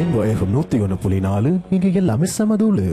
rainbow FM நூத்தி ஒன்று புள்ளி நாலு இங்க எல்லாமே சமதூளு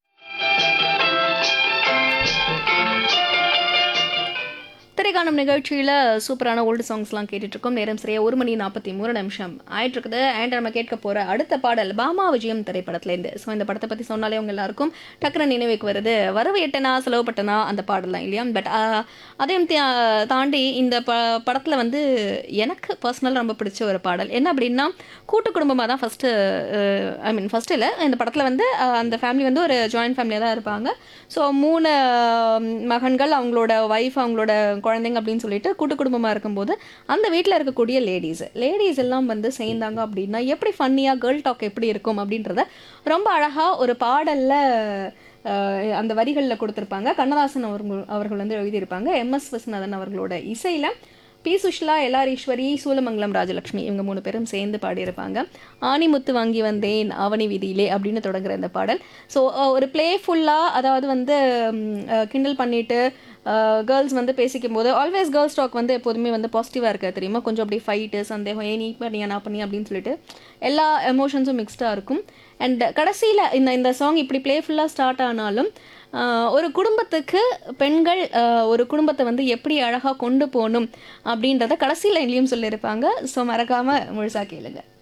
திரைக்காணும் நிகழ்ச்சியில் சூப்பரான ஓல்டு சாங்ஸ்லாம் கேட்டுட்டு இருக்கோம் நேரம் சரியா ஒரு மணி நாற்பத்தி மூணு நிமிஷம் ஆயிட்டு இருக்குது அண்ட் நம்ம கேட்க போற அடுத்த பாடல் பாமா விஜயம் திரைப்படத்துலேருந்து ஸோ இந்த படத்தை பற்றி சொன்னாலே உங்க எல்லாருக்கும் டக்குனு நினைவுக்கு வருது வரவு எட்டனா செலவு பட்டனா அந்த பாடல் தான் இல்லையா பட் அதையும் தா- தாண்டி இந்த ப படத்தில் வந்து எனக்கு பர்சனலாக ரொம்ப பிடிச்ச ஒரு பாடல் என்ன அப்படின்னா கூட்டு குடும்பமாக தான் ஃபஸ்ட்டு ஐ மீன் ஃபஸ்ட்டு இல்லை இந்த படத்தில் வந்து அஹ், அந்த ஃபேமிலி வந்து ஒரு ஜாயின்ட் ஃபேமிலியாக தான் இருப்பாங்க ஸோ மூணு அஹ், மகன்கள் அவங்களோட ஒய்ஃப் அவங்களோட குழந்தைங்க அப்படின்னு சொல்லிட்டு கூட்டு குடும்பமாக இருக்கும்போது அந்த வீட்டில் இருக்கக்கூடிய லேடிஸ் லேடிஸ் எல்லாம் வந்து சேர்ந்தாங்க அப்படின்னா எப்படி ஃபன்னியாக கேர்ள் டாக் எப்படி இருக்கும் அப்படின்றத ரொம்ப அழகாக ஒரு பாடலில் அந்த வரிகளில் கொடுத்துருப்பாங்க கண்ணதாசன் அவர்கள் அவர்கள் வந்து எழுதியிருப்பாங்க எம்எஸ் விஸ்வநாதன் அவர்களோட இசையில் பி சுஷ்லா எல்ஆர் ஈஸ்வரி சூலமங்கலம் ராஜலட்சுமி இவங்க மூணு பேரும் சேர்ந்து பாடியிருப்பாங்க ஆணிமுத்து வாங்கி வந்தேன் அவனி வீதியிலே அப்படின்னு தொடங்குற இந்த பாடல் ஸோ ஒரு ப்ளேஃபுல்லாக அதாவது வந்து ம், அஹ், கிண்டல் பண்ணிட்டு கேர்ள்ஸ் வந்து பேசிக்கும் போது ஆல்வேஸ் கேர்ள்ஸ் டாக் வந்து எப்போதுமே வந்து பாசிட்டிவாக இருக்க தெரியுமா கொஞ்சம் அப்படியே ஃபைட்டு சந்தேகம் ஏ நீ பண்ணியா நான் பண்ணியா அப்படின்னு சொல்லிட்டு எல்லா எமோஷன்ஸும் மிக்ஸ்டாக இருக்கும் அண்ட் கடைசியில் இந்த இந்த சாங் இப்படி ப்ளேஃபுல்லாக ஸ்டார்ட் ஆனாலும் ஆஹ், ஒரு குடும்பத்துக்கு பெண்கள் ஆஹ், ஒரு குடும்பத்தை வந்து எப்படி அழகாக கொண்டு போகணும் அப்படின்றத கடைசி லைன்லேயும் சொல்லியிருப்பாங்க ஸோ மறக்காமல் முழுசாக கேளுங்க